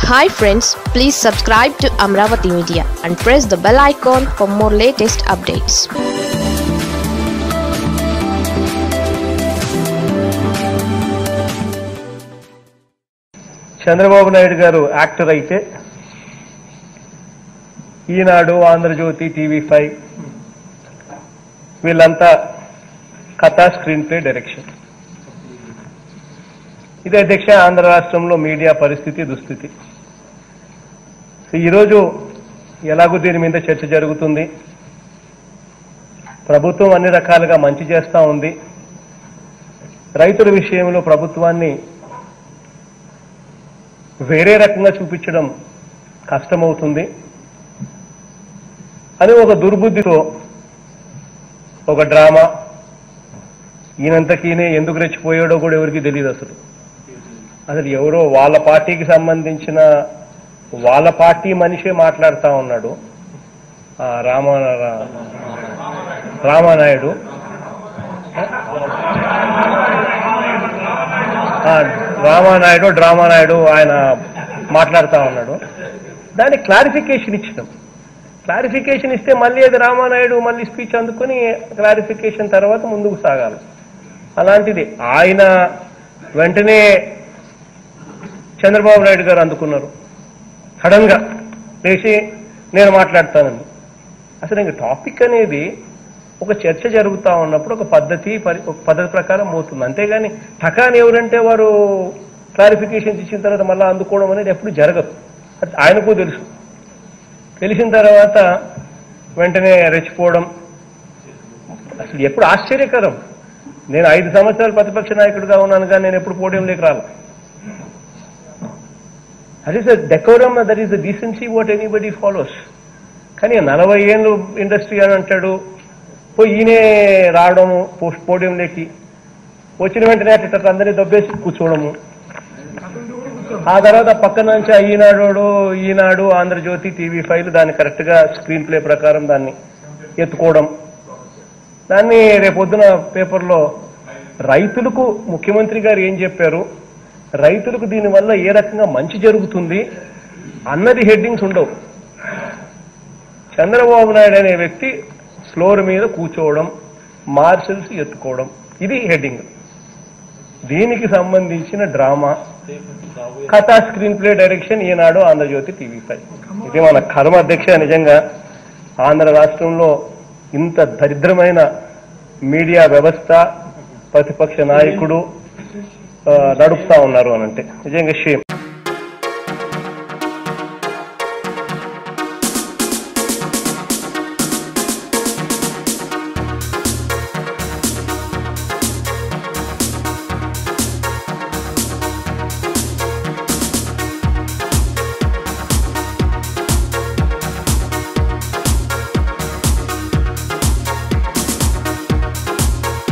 hi friends please subscribe to Amaravati media and press the bell icon for more latest updates Chandrababu Naidu garu actor అయితే ఈనాడు Andhrajyothy TV five వీళ్ళంతా కథా screenplay direction ఇది అధ్యక్ష ఆంధ్ర రాష్ట్రంలో media పరిస్థితి దుస్థితి సో ఈరోజు ఎలాగో దీని మీద చర్చ జరుగుతుంది ప్రభుత్వం అన్ని రకాలుగా మంచి చేస్తా ఉంది రైతుల విషయంలో ప్రభుత్వాన్ని వేరే రకంగా చూపించడం కష్టమవుతుంది అని ఒక దుర్బుద్ధితో ఒక డ్రామా ఈయనంతకీనే ఎందుకు రెచ్చిపోయాడో కూడా ఎవరికి తెలియదు అసలు అసలు ఎవరో వాళ్ళ పార్టీకి సంబంధించిన వాళ్ళ పార్టీ మనిషే మాట్లాడుతా ఉన్నాడు ఆ రామ రామానాయుడు ఆ, రామానాయుడు డ్రామానాయుడు ఆయన మాట్లాడుతా ఉన్నాడు దానికి క్లారిఫికేషన్ ఇచ్చినాం క్లారిఫికేషన్ ఇస్తే మళ్ళీ అది రామానాయుడు మళ్ళీ స్పీచ్ అందుకొని క్లారిఫికేషన్ తర్వాత ముందుకు సాగాలి అలాంటిది ఆయన వెంటనే చంద్రబాబు నాయుడు గారు అందుకున్నారు సడన్ గా లేచి నేను మాట్లాడతానండి అసలు ఇంక టాపిక్ అనేది ఒక చర్చ జరుగుతా ఉన్నప్పుడు ఒక పద్ధతి పరి- ఒక పద్ధతి ప్రకారం పోతుంది అంతేగాని టకాని ఎవరంటే వారు క్లారిఫికేషన్స్ ఇచ్చిన తర్వాత మళ్ళీ అందుకోవడం అనేది ఎప్పుడు జరగదు అది ఆయనకు తెలుసు తెలిసిన తర్వాత వెంటనే రెచ్చిపోవడం అసలు ఎప్పుడు ఆశ్చర్యకరం నేను ఐదు సంవత్సరాలు ప్రతిపక్ష నాయకుడిగా ఉన్నాను కానీ నేను ఎప్పుడు పోడియంలోకి రాను that is the decorum that is the decency what anybody follows కానీ నలభై ఏళ్ళు ఇండస్ట్రీ అని అంటాడు పోయి ఈయనే రావడము పోస్ట్ పోడియంలోకి వచ్చిన వెంటనే అట్లా అందరినీ దొబ్బేసి కూర్చోవడము ఆ తర్వాత పక్కన నుంచి ఆ ఈనాడు ఈనాడు ఆంధ్రజ్యోతి టీవీ ఫైవ్ దాన్ని కరెక్ట్ గా స్క్రీన్ ప్లే ప్రకారం దాన్ని ఎత్తుకోవడం దాన్ని రేపొద్దున పేపర్లో రైతులకు ముఖ్యమంత్రి గారు ఏం చెప్పారు రైతులకు దీనివల్ల ఏ రకంగా మంచి జరుగుతుంది అన్నది హెడ్డింగ్స్ ఉండవు చంద్రబాబు నాయుడు అనే వ్యక్తి ఫ్లోర్ మీద కూర్చోవడం మార్షల్స్ ఎత్తుకోవడం ఇది హెడ్డింగ్ దీనికి సంబంధించిన డ్రామా కథా screenplay direction Eenadu Andhrajyothy TV five ఇది మన కర్మ అధ్యక్ష నిజంగా ఆంధ్ర రాష్ట్రంలో ఇంత దరిద్రమైన మీడియా వ్యవస్థ ప్రతిపక్ష నాయకుడు ఆ, నడుపుతా ఉన్నారు అనంటే నిజంగా షేమ్